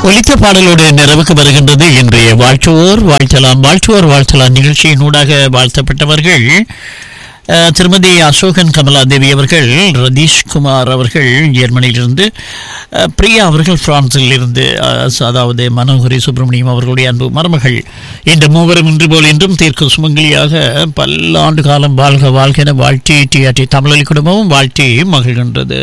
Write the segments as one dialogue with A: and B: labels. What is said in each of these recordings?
A: ஒலித்த பாடலோடு நிறைவுக்கு வருகின்றது இன்றைய வாழ்த்துவோர் வாழ்த்தலாம் வாழ்த்துவோர் வாழ்த்தலாம் நிகழ்ச்சியின் ஊடாக வாழ்த்தப்பட்டவர்கள் அஹ், திருமதி அசோகன் கமலாதேவி அவர்கள் ரதீஷ்குமார் அவர்கள் ஜெர்மனியிலிருந்து அஹ், பிரியா அவர்கள் பிரான்சில் இருந்து அஹ், அதாவது மனோகரி சுப்பிரமணியம் அவர்களுடைய அன்பு மருமகள் இந்த மூவரும் இன்று போல் இன்றும் தீர்க்க சுமங்கலியாக பல்லாண்டு காலம் வாழ்க வாழ்க என வாழ்த்தி டிஆர்டி தமிழொலி குடும்பமும் வாழ்த்தி மகிழ்கின்றது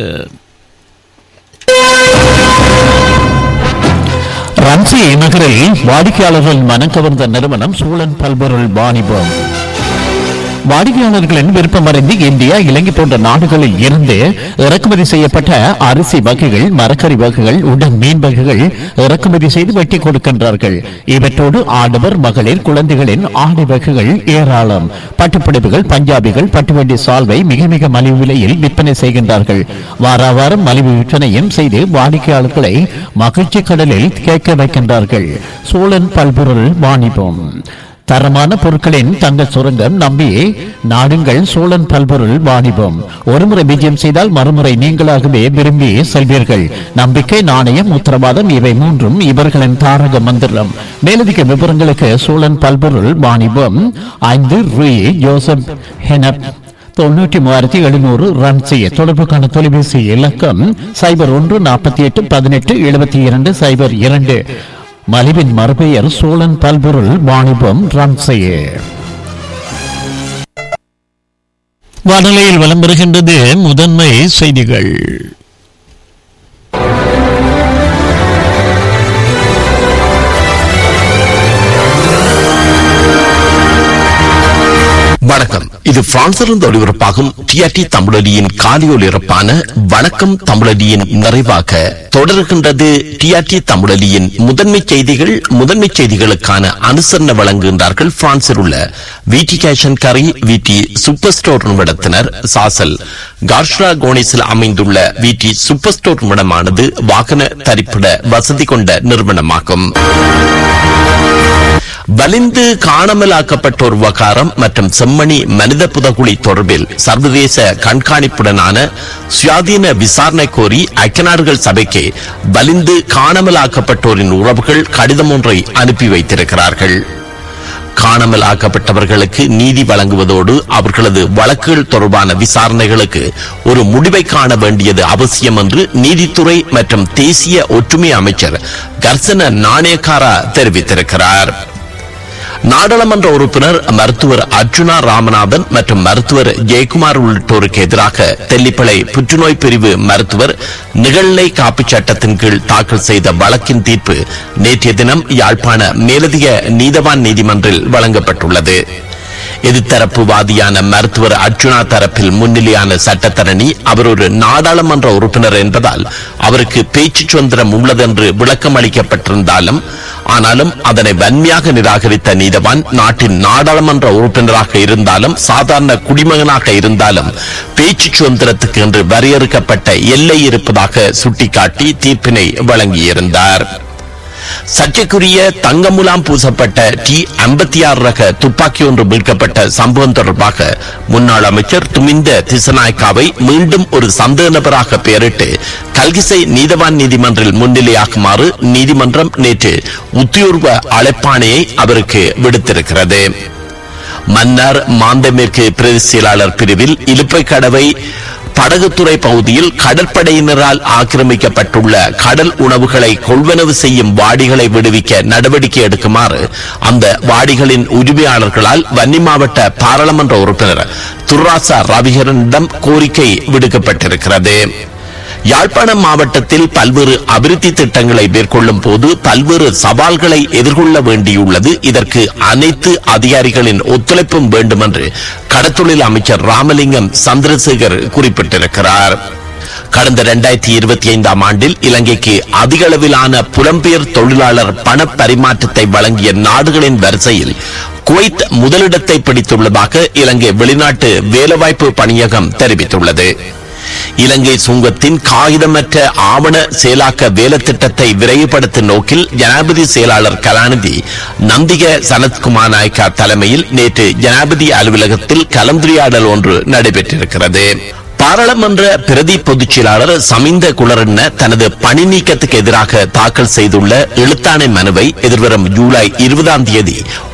A: ரன்சி நகரில் வாடிக்கையாளர்கள் மனம் கவர்ந்த நிறுவனம் சூழன் பல்பொருள் வாணிபம் வாடிக்கையாளர்களின் விருப்பமறிந்து இந்தியா இலங்கை போன்ற நாடுகளில் இருந்து இறக்குமதி செய்யப்பட்ட அரிசி வகைகள் மரக்கறி வகைகள் உடன் மீன் வகைகள் இறக்குமதி செய்து வெட்டி கொடுக்கின்றார்கள் இவற்றோடு ஆடவர் மகளிர் குழந்தைகளின் ஆடை வகைகள் ஏராளம் பட்டுப்புடவைகள் பஞ்சாபிகள் பட்டுவண்டி சால்வை மிக மிக மலிவு விலையில் விற்பனை செய்கின்றார்கள் வார வாரம் மலிவு விற்பனையும் செய்து வாடிக்கையாளர்களை மகிழ்ச்சி கடலில் கேட்க வைக்கின்றார்கள் சோழன் பல்பொருள் வாணிபம் தரமான பொருட்களின் தங்க சுரங்கம் நம்பி நாடுங்கள் சோழன் பல்பொருள் வாணிபம் ஒருமுறை விஜயம் செய்தால் மறுமுறை நீங்களாகவே விரும்பி செல்வீர்கள் நம்பிக்கை நாணயம் உத்தரவாதம் இவை மூன்றும் இவர்களின் தாரக மந்திரம் மேலதிக விவரங்களுக்கு சோழன் பல்பொருள் வாணிபம் ஐந்து ரூ ஜோசப் ஹெனப் தொண்ணூற்றி மூவாயிரத்தி எழுநூறு ரன் செய்ய தொடர்புக்கான தொலைபேசி இலக்கம் சைபர் ஒன்று நாற்பத்தி எட்டு பதினெட்டு எழுபத்தி இரண்டு சைபர் இரண்டு மலிவின் மறுபெயர் சோழன் பல்பொருள் வாணிபம் ரன் செய்ய வானொலியில் வலம் வருகின்றது முதன்மை செய்திகள்
B: வணக்கம் இது பிரான்சிலிருந்து ஒளிபரப்பாகும் டிஆர்டி தமிழொலியின் காலை ஒளிபரப்பான வணக்கம் தமிழொலியின் நிறைவாக தொடர்கின்றது டிஆர்டி தமிழொலியின் முதன்மை செய்திகள் முதன்மை செய்திகளுக்கான அனுசரணை வழங்குகின்றார்கள் பிரான்சில் உள்ள விடி கேஷன் கரி விடி சூப்பர் ஸ்டோர் நிறுவனத்தினர் சாசல் கார்ஷ்ரா கோனிஸில் அமைந்துள்ள விடி சூப்பர் ஸ்டோர் நிறுவனமானது வாகன தரிப்பிட வசதி கொண்ட நிறுவனமாகும் வலிந்து காணாமலாக்கப்பட்டோர் விவகாரம் மற்றும் செம்மணி மனித புதகுழி தொடர்பில் சர்வதேச கண்காணிப்புடனான சுயாதீன விசாரணை கோரி ஐக்கிய நாடுகள் சபைக்கு வலிந்து காணாமலாக்கப்பட்டோரின் உறவுகள் கடிதம் ஒன்றை அனுப்பி வைத்திருக்கிறார்கள் காணாமல் ஆக்கப்பட்டவர்களுக்கு நீதி வழங்குவதோடு அவர்களது வழக்குகள் தொடர்பான விசாரணைகளுக்கு ஒரு முடிவை காண வேண்டியது அவசியம் என்று நீதித்துறை மற்றும் தேசிய ஒற்றுமை அமைச்சர் கர்சன நாணயக்காரா தெரிவித்திருக்கிறார் நாடாளுமன்ற உறுப்பினர் மருத்துவர் அர்ஜுனா ராமநாதன் மற்றும் மருத்துவர் ஜெயக்குமார் உள்ளிட்டோருக்கு எதிராக தெல்லிப்பளை புற்றுநோய் பிரிவு மருத்துவர் நிகழ்நிலை காப்புச் சட்டத்தின் கீழ் தாக்கல் செய்த வழக்கின் தீர்ப்பு நேற்றைய தினம் யாழ்ப்பாண மேலதிக நீதவான் நீதிமன்றில் வழங்கப்பட்டுள்ளது எதிர்த்தரப்பு வாதியான மருத்துவர் அர்ஜுனா தரப்பில் முன்னிலையான சட்டத்தரணி அவர் ஒரு நாடாளுமன்ற உறுப்பினர் என்பதால் அவருக்கு பேச்சு சுதந்திரம் உள்ளதென்று விளக்கம் அளிக்கப்பட்டிருந்தாலும் ஆனாலும் அதனை வன்மையாக நிராகரித்த நீதவான் நாட்டின் நாடாளுமன்ற உறுப்பினராக இருந்தாலும் சாதாரண குடிமகனாக இருந்தாலும் பேச்சு சுதந்திரத்துக்கு என்று வரையறுக்கப்பட்ட எல்லை இருப்பதாக சுட்டிக்காட்டி தீர்ப்பினை வழங்கியிருந்தார் சர்ச்சைக்குரிய தங்க முலாம் பூசப்பட்ட டி ஐம்பத்தி ஆறு ரக துப்பாக்கி ஒன்று மீட்கப்பட்ட சம்பவம் தொடர்பாக முன்னாள் அமைச்சர் துமிந்த திசநாயக்காவை மீண்டும் ஒரு சந்தேக நபராக பெயரிட்டு கல்கிசை நீதவான் நீதிமன்றில் முன்னிலையாகுமாறு நீதிமன்றம் நேற்று உத்தியோர்வ அழைப்பாணையை அவருக்கு விடுத்திருக்கிறது மன்னார் மாந்தமேற்கு பிரதி செயலாளர் பிரிவில் இலுப்பை கடவை படகுத்துறை பகுதியில் கடற்படையினரால் ஆக்கிரமிக்கப்பட்டுள்ள கடல் உணவுகளை கொள்வனவு செய்யும் வாடிகளை விடுவிக்க நடவடிக்கை எடுக்குமாறு அந்த வாடிகளின் உரிமையாளர்களால் வன்னி மாவட்ட பாராளுமன்ற உறுப்பினர் துர்ராசா ரவிகரனிடம் கோரிக்கை விடுக்கப்பட்டிருக்கிறது யாழ்ப்பாணம் மாவட்டத்தில் பல்வேறு அபிவிருத்தி திட்டங்களை மேற்கொள்ளும் போது பல்வேறு சவால்களை எதிர்கொள்ள வேண்டியுள்ளது இதற்கு அனைத்து அதிகாரிகளின் ஒத்துழைப்பும் வேண்டும் என்று கடத்தொழில் அமைச்சர் ராமலிங்கம் சந்திரசேகர் குறிப்பிட்டிருக்கிறார் கடந்த இரண்டாயிரத்தி இருபத்தி ஐந்தாம் ஆண்டில் இலங்கைக்கு அதிக அளவிலான புலம்பெயர் தொழிலாளர் பண பரிமாற்றத்தை வழங்கிய நாடுகளின் வரிசையில் குவைத் முதலிடத்தை பிடித்துள்ளதாக இலங்கை வெளிநாட்டு வேலைவாய்ப்பு பணியகம் தெரிவித்துள்ளது இலங்கை சுங்கத்தின் காகிதமற்ற ஆவண செயலாக்க வேலை திட்டத்தை விரைவுபடுத்தும் நோக்கில் ஜனாதிபதி செயலாளர் கலாநிதி நந்திக சனத்குமார் நாயக்கா தலைமையில் நேற்று ஜனாதிபதி அலுவலகத்தில் கலந்துரையாடல் ஒன்று நடைபெற்றிருக்கிறது பாராளுமன்ற பிரதி பொதுச் செயலாளர் சமிந்த குலரண்ண தனது பணி நீக்கத்துக்கு எதிராக தாக்கல் செய்துள்ள எழுத்தாணை மனுவை எதிர்வரும் ஜூலை இருபதாம் தேதி